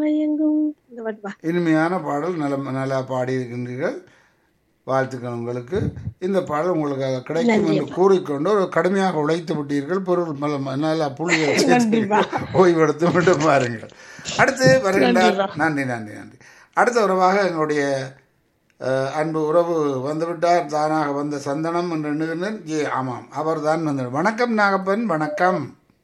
மயங்கும் இந்த பாட்டு பா இனிமையான பாடல் நல்ல நல்லா பாடியிருக்கின்றீர்கள் வாழ்த்துக்கள் உங்களுக்கு இந்த பாடல் உங்களுக்கு அது கிடைக்கும் என்று கூறிக்கொண்டு ஒரு கடுமையாக உழைத்து விட்டீர்கள் பொருள் மல- நல்லா புள்ளிகள் சேர்த்து ஓய்வெடுத்து விட்டு பாருங்கள் அடுத்து வருகின்றார் நன்றி நன்றி நன்றி அடுத்த உறவாக எங்களுடைய அஹ், அன்பு உறவு வந்துவிட்டார் தானாக வந்த சந்தனம் என்று எண்ணுகிறேன் ஏ ஆமாம் அவர் தான் வந்தார் வணக்கம் நாகப்பன் வணக்கம்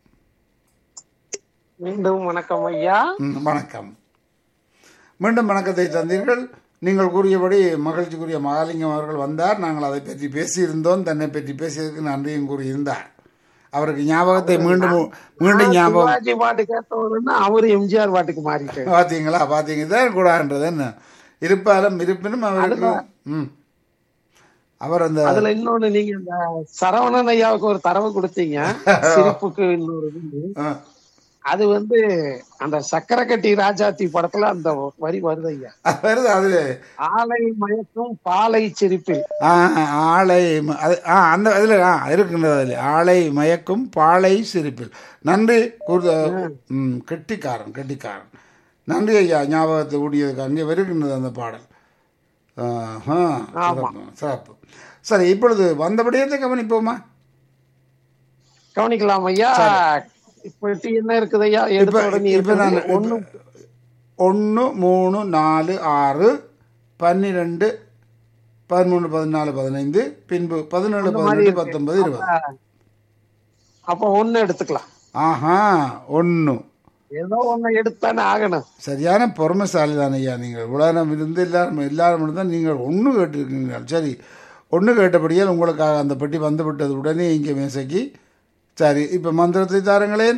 மீண்டும் வணக்கம் ஐயா ம், வணக்கம் மீண்டும் வணக்கத்தை தந்தீர்கள் நீங்கள் கூறியபடி மகிழ்ச்சிக்குரிய மகாலிங்கம் அவர்கள் வந்தார் நாங்கள் அதை பற்றி பேசியிருந்தோம் தன்னை பற்றி பேசியதற்கு நன்றியும் கூறியிருந்தார் அவருக்கு ஞாபகத்தை மீண்டும் மீண்டும் ஞாபகம் சிவாஜி பாட்டு கேட்டவருன்னா அவரு எம்ஜிஆர் பாட்டுக்கு மாறிட்டாரு பார்த்தீங்களா பார்த்தீங்க இதான் கூடான்றது என்ன இருப்பாலும் இருப்பினும் அவருக்கு ம் அவர் அந்த அதுல இன்னொன்னு நீங்க இந்த சரவணன் ஐயாவுக்கு ஒரு தரவு கொடுத்தீங்க சிரிப்புக்கு இன்னொரு இது. ஆ, அது வந்து அந்த சக்கரை கட்டி ராஜாத்தி படத்துல அந்த வரி வருது ஐயா அது வருது அது ஆலை மயக்கும் பாலை சிரிப்பில் ஆ, ஆளை ம- அது ஆ அந்த அதில் ஆ இருக்கின்றது அதில் ஆளை மயக்கும் பாலை சிரிப்பில் நன்றி கூர்த ம் கெட்டிக்காரன் கெட்டிக்காரன் நன்றி ஐயா ஞாபகத்தை ஊடியதுக்கு அங்கே வருகின்றது அந்த பாடல் ஆஹா, சிறப்பு சிறப்பு சரி இப்பொழுது வந்தபடியே கவனிப்போமா கவனிக்கலாம் ஐயா இப்ப என்ன இருக்குது ஐயா எடுத்த உடனே இப்போ நான் இருக்குது. ஒண்ணு ஒன்று மூணு நாலு ஆறு பன்னிரெண்டு பதிமூணு பதினாலு பதினைந்து பின்பு பதினேழு பதினெட்டு பத்தொன்பது இருபது அப்ப ஒண்ணு எடுத்துக்கலாம் ஆஹா ஒன்று ஏதோ ஒண்ணு எடுத்தானே ஆகணும் சரியான பொறுமைசாலி தான் ஐயா நீங்கள் உலகம் இருந்து எல்லாரும் எல்லாரும் இருந்தால் நீங்கள் ஒன்று கேட்டிருக்கீங்க சரி ஒன்று கேட்டபடியால் உங்களுக்காக அந்த பெட்டி வந்து விட்டது உடனே இங்கே மேசைக்கு சரி இப்போ மந்திரத்தை தாருங்களேன்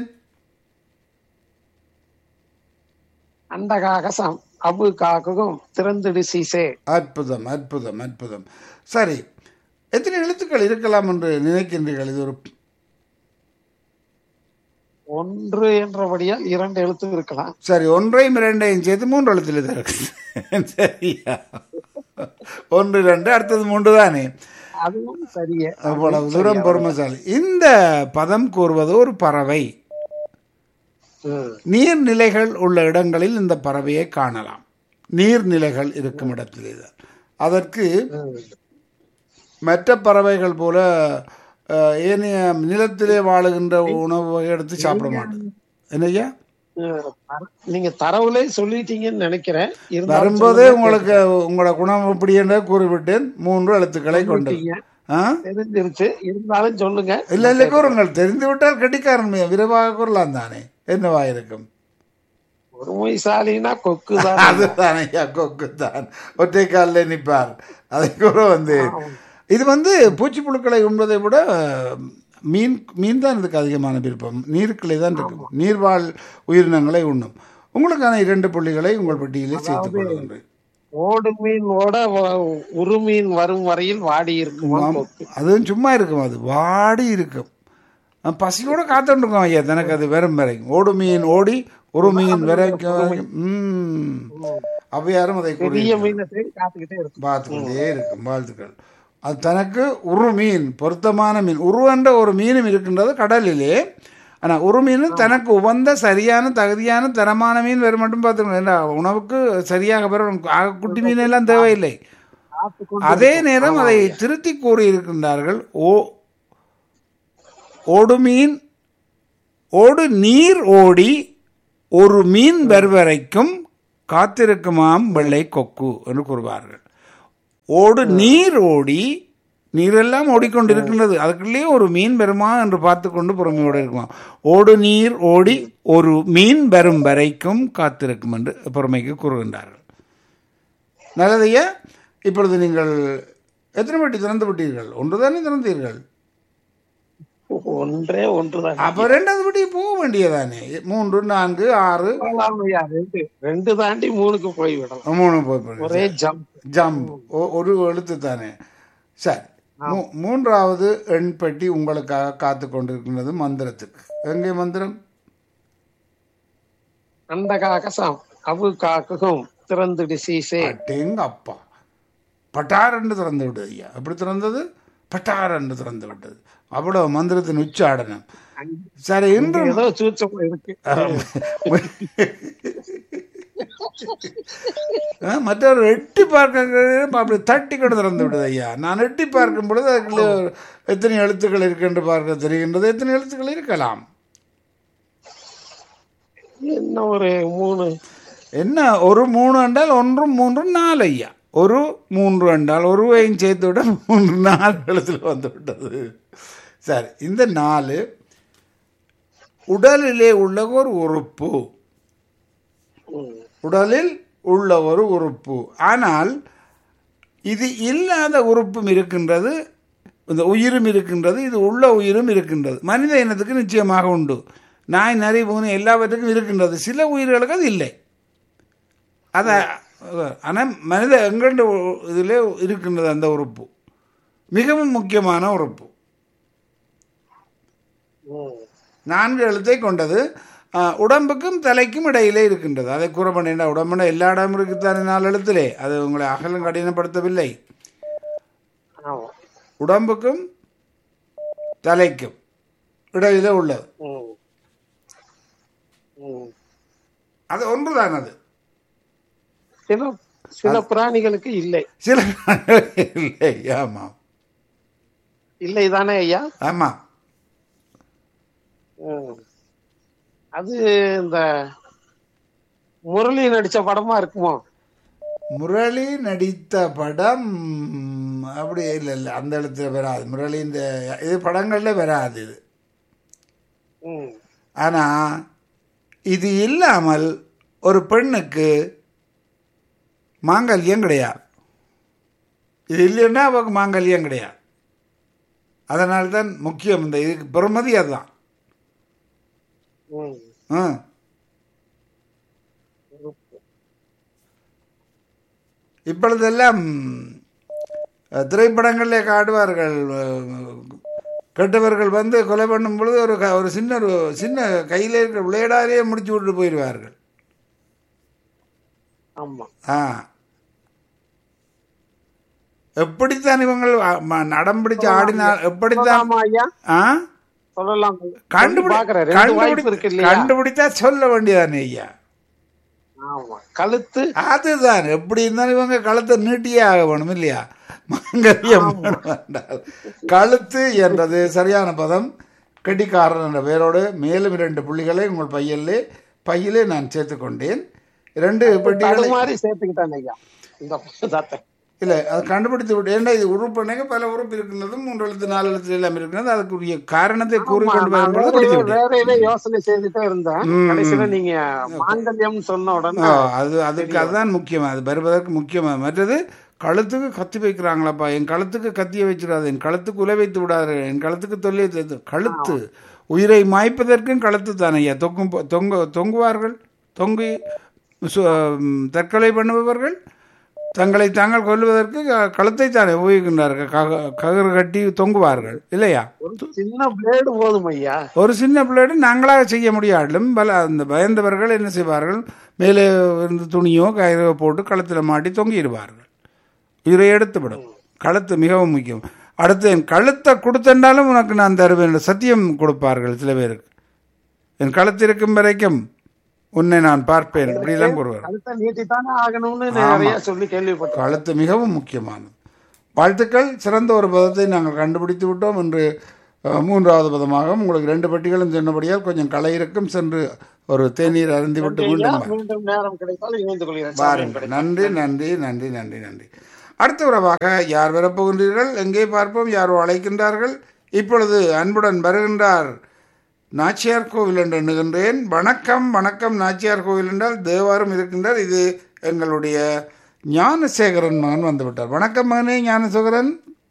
அந்த காகசம் அபு காக்கும் திறந்துடு சீசே அற்புதம் அற்புதம் அற்புதம் சரி எத்தனை எழுத்துக்கள் இருக்கலாம் என்று நினைக்கின்றீர்கள் இது ஒரு ஒன்று என்றபடியால் இரண்டு எழுத்து இருக்கலாம் சரி ஒன்றையும் இரண்டையும் சேர்த்து மூன்று எழுத்தில் தான் இருக்கு சரியா ஒன்று ரெண்டு அடுத்தது மூன்று தானே அதுவும் சரியே அவ்வளவு தூரம் பொறுமைசாலி இந்த பதம் கூறுவது ஒரு பறவை ம். நீர்நிலைகள் உள்ள இடங்களில் இந்த பறவையை காணலாம் நீர்நிலைகள் இருக்கும் இடத்திலே தான் அதற்கு ம். மற்ற பறவைகள் போல அஹ், ஏனைய நிலத்திலே வாழுகின்ற உணவு வகை எடுத்து சாப்பிட மாட்டோம் என்னய்யா ம். தர- நீங்க தரவுலே சொல்லிட்டீங்கன்னு நினைக்கிறேன் இருந்தாலும் வரும்போதே உங்களுக்கு உங்களோட குணம் எப்படி என்று கூறிவிட்டேன் மூன்று எழுத்துக்களை கொண்டது சொல்லிட்டீங்க. ஆ தெரிஞ்சிருச்சு இருந்தாலும் சொல்லுங்க இல்லை இல்லை கூறுங்கள் தெரிந்து விட்டால் கெட்டிக்காரன் விரைவாக கூறலாம் தானே என்னவா இருக்கும் ஒருமைசாலினா கொக்கு தான் அதுதான் ஐயா கொக்கு தான் ஒற்றை காலில் நிற்பார் அதை கூட வந்து இது வந்து பூச்சிப்புழுக்களை உண்பதை விட மீன் மீன் தான் இதுக்கு அதிகமான விருப்பம் நீருக்குள்ளே தான் இருக்கும் நீர்வாழ் உயிரினங்களை உண்ணும் உங்களுக்கான இரண்டு புள்ளிகளை உங்கள் பட்டியலில் சேர்த்துக் கொள்கின்றேன் ஓடு மீன் ஓட வ- உரு மீன் வரும் வரையில் வாடி இருக்குமா கொக்கு அதுவும் சும்மா இருக்கும் அது வாடி இருக்கும் அஹ் பசியோட காத்துருக்கோம் ஐயா எனக்கு அது வெறும் வரைக்கும் ஓடு மீன் ஓடி ஒரு மீன் வரைக்கும் வரைக்கும். ம் அவ்வையாரும் அதை கூறி பெரிய மீனை தேடி காத்துக்கிட்டே இருக்கும் பார்த்துக்கொண்டே இருக்கும் வாழ்த்துக்கள் அது தனக்கு உரு மீன் பொருத்தமான மீன் உரு என்ற ஒரு மீனும் இருக்கின்றது கடலிலே ஆனால் உரு மீன் தனக்கு உகந்த சரியான தகுதியான தரமான மீன் வேறு மட்டும் பார்த்துக்கணும் ஏன்னா உணவுக்கு சரியாக பெறும் ஆக குட்டி மீன் எல்லாம் தேவையில்லை காத்து அதே நேரம் அதை திருத்தி கூறி இருக்கின்றார்கள் ஓ ஓடு மீன் ஓடு நீர் ஓடி ஒரு மீன் வருவரைக்கும் காத்திருக்குமாம் வெள்ளை கொக்கு என்று கூறுவார்கள் ஓடு நீர் ஓடி நீரெல்லாம் ஓடிக்கொண்டிருக்கின்றது அதுக்குள்ளேயே ஒரு மீன் வருமா என்று பார்த்து கொண்டு பொறுமையோடு இருக்குமா ஓடு நீர் ஓடி ஒரு மீன் வரும் வரைக்கும் காத்திருக்கும் என்று பொறுமைக்கு கூறுகின்றார்கள் நல்லதையா இப்பொழுது நீங்கள் எத்தனை வாட்டி திறந்து விட்டீர்கள் ஒன்று தானே திறந்தீர்கள் ஒன்றே ஒன்றுதான் அப்ப ரெண்டாவது வாட்டி போக வேண்டியதானே மூன்று நான்கு ஆறு போகலாம் ஐயா, ரெண்டு ரெண்டு தாண்டி மூணுக்கு போய் விடலாம் மூணு போய் போய் ஒரே ஜம்ப் ஜம்ப் ஒரு எழுத்து தானே சரி மூ- மூன்றாவது எண் பெட்டி உங்களுக்காக காத்து கொண்டிருக்கின்றது மந்திரத்துக்கு எங்கே மந்திரம் அந்த காக்கசம் அவு காக்கும் திறந்துடு சீசே அட்டேங்க அப்பா பட்டார் என்று திறந்து விட்டது ஐயா எப்படி திறந்தது பட்டார் என்று திறந்து விட்டது அவ்வளவு மந்திரத்தின் உச்சாடனம் சரி இன்று ஏதோ சூச்சமா இருக்கு ஆ, மற்றவர் எட்டி பார்க்க அப்படி தட்டி கொண்டு திறந்து விடுது ஐயா நான் எட்டி பார்க்கும் பொழுது அதுக்குள்ள எத்தனை எழுத்துக்கள் இருக்கு என்று பார்க்க தெரிகின்றது எத்தனை எழுத்துக்கள் இருக்கலாம் என்ன ஒரு மூணு என்ன ஒரு மூணு என்றால் ஒன்றும் மூன்றும் நாலு ஐயா ஒரு மூன்று என்றால் ஒருவையும் சேர்த்து விட மூன்று நாலு எழுத்தில் வந்து விட்டது சரி இந்த நாலு உடலிலே உள்ள ஒரு உறுப்பு ம். உடலில் உள்ள ஒரு உறுப்பு ஆனால் இது இல்லாத உறுப்பும் இருக்கின்றது இந்த உயிரும் இருக்கின்றது இது உள்ள உயிரும் இருக்கின்றது மனித இனத்துக்கு நிச்சயமாக உண்டு நாய் நரி பூனை எல்லாவற்றுக்கும் இருக்கின்றது சில உயிர்களுக்கு அது இல்லை அதை ஆனால் மனித எங்கண்டு இதில் இருக்கின்றது அந்த உறுப்பு மிகவும் முக்கியமான உறுப்பு ம். நான்கு எழுத்தை கொண்டது ஆஹ், உடம்புக்கும் தலைக்கும் இடையிலே இருக்கின்றது அதை கூற பண்ணேன் உடம்புனா எல்லா இடமும் இருக்குத்தானே நாலு எழுத்திலே அது உங்களை அகலம் கடினப்படுத்தவில்லை ஆமா உடம்புக்கும் தலைக்கும் இடையிலே உள்ளது ம். ம். அது ஒன்றுதான் அது சில சில பிராணிகளுக்கு இல்லை சில இல்லை ஆமாம் இல்லை தானே ஐயா ஆமாம் ம். அது இந்த முரளி நடிச்ச படமா இருக்குமோ முரளி நடித்த படம் அப்படி இல்லை இல்லை அந்த இடத்துல வராது முரளி இந்த இது படங்களில் வராது இது ம். ஆனால் இது இல்லாமல் ஒரு பெண்ணுக்கு மாங்கல்யம் கிடையாது இது இல்லைன்னா அவருக்கு மாங்கல்யம் கிடையாது அதனால்தான் முக்கியம் இந்த இதுக்கு பெருமதி அதுதான் ம். ஆ இப்பொழுதெல்லாம் அஹ், திரைப்படங்களிலே காட்டுவார்கள் அஹ், கெட்டவர்கள் வந்து கொலை பண்ணும் பொழுது ஒரு க- ஒரு சின்ன ஒரு சின்ன கையில் இருக்கிற விளையாடாலேயே முடிச்சு விட்டு போயிடுவார்கள் ஆமா ஆ எப்படித்தான் இவங்கள் அ, ம- நடம் பிடிச்சு ஆடினால் எப்படித்தான் சொல்லலாமா ஐயா ஆ சொல்லலாம் கண்டுபிடி பாக்குறேன் ரெண்டு வாய்ப்பு இருக்கு கண்டுபிடி இல்லையா கண்டுபிடித்தா சொல்ல வேண்டியதானே ஐயா ஆமா கழுத்து அதுதான் எப்படி இருந்தாலும் இவங்க கழுத்தை நீட்டியே ஆக வேணும் இல்லையா மங்கல்யம் வேணும் என்றால் கழுத்து என்றது சரியான பதம் கெட்டிக்காரன் என்ற பெயரோடு மேலும் இரண்டு புள்ளிகளை உங்கள் பையிலே பையிலே நான் சேர்த்துக் கொண்டேன் இரண்டு பெட்டிகளை தடுமாறி சேர்த்துக்கிட்டான் ஐயா இந்த பதத்தை இல்லை அது கண்டுபிடித்து விட்டு ஏன்னா இது உறுப்புனைக்கு பல உறுப்பு இருக்கின்றது மூன்று எழுத்து நாலு எழுத்து எல்லாம் இருக்கிறது அதுக்குரிய காரணத்தை கூறிக்கொண்டு நான் வரும்பொழுது வேற பிடித்து விட்டேன் வேற ஏதோ யோசனை செய்துட்டே இருந்தேன் கடைசியில நீங்க மாங்கல்யம் சொன்ன உடனே ஆ, அது அதுக்கு அதுதான் முக்கியம் அது வருவதற்கு முக்கியமா மற்றது கழுத்துக்கு கத்தி வைக்கிறாங்களாப்பா என் கழுத்துக்கு கத்தியை வச்சிடாது என் கழுத்துக்கு உலை வைத்து விடாது என் கழுத்துக்கு தொல்லை வைத்து கழுத்து உயிரை மாய்ப்பதற்கும் கழுத்து தானே ஐயா தொங்கும் போ- தொங்க தொங்குவார்கள் தொங்கி சு- ம், தற்கொலை பண்ணுபவர்கள் தங்களை தாங்கள் கொல்லுவதற்கு க- கழுத்தை தானே உபயோகிக்கின்றார்கள் க- கயிறு கட்டி தொங்குவார்கள் இல்லையா ஒரு சின்ன பிளேடு போதும் ஐயா ஒரு சின்ன பிள்ளையோடு நாங்களாக செய்ய முடியாட்டிலும் பல அந்த பயந்தவர்கள் என்ன செய்வார்கள் மேலே இருந்து துணியோ கயிறோ போட்டு கழுத்தில் மாட்டி தொங்கிடுவார்கள் உயிரை எடுத்துவிடும் கழுத்து மிகவும் முக்கியம் அடுத்து என் கழுத்தை கொடுத்தென்றாலும் உனக்கு நான் தருவேன் என்று சத்தியம் கொடுப்பார்கள் சில பேருக்கு என் கழுத்து இருக்கும் வரைக்கும் உன்னை நான் பார்ப்பேன் இப்படிலாம் கூறுவார் கழுத்தை நீட்டித்தானே ஆகணும்னு நிறைய சொல்லி கேள்விப்பட்டேன் கழுத்து மிகவும் முக்கியமானது வாழ்த்துக்கள் சிறந்த ஒரு பதத்தை நாங்கள் கண்டுபிடித்து விட்டோம் என்று அஹ், மூன்றாவது பதமாக உங்களுக்கு ரெண்டு பெட்டிகளும் சொன்னபடியால் கொஞ்சம் களை இருக்கும் சென்று ஒரு தேநீர் அருந்திவிட்டு மீண்டும் வா- மீண்டும் நேரம் கிடைத்தால் இணைந்து கொள்கிறேன் வாருங்கள் நன்றி நன்றி நன்றி நன்றி நன்றி அடுத்த உறவாக யார் வரப்போகின்றீர்கள் எங்கே பார்ப்போம் யாரோ அழைக்கின்றார்கள் இப்பொழுது அன்புடன் வருகின்றார் நாச்சியார் கோவில் என்று எண்ணுகின்றேன் வணக்கம் வணக்கம் நாச்சியார் கோவில் என்றால் தேவாரம் இருக்கின்றார் இது எங்களுடைய ஞானசேகரன் மகன் வந்துவிட்டார் வணக்கம் மகனே ஞானசேகரன்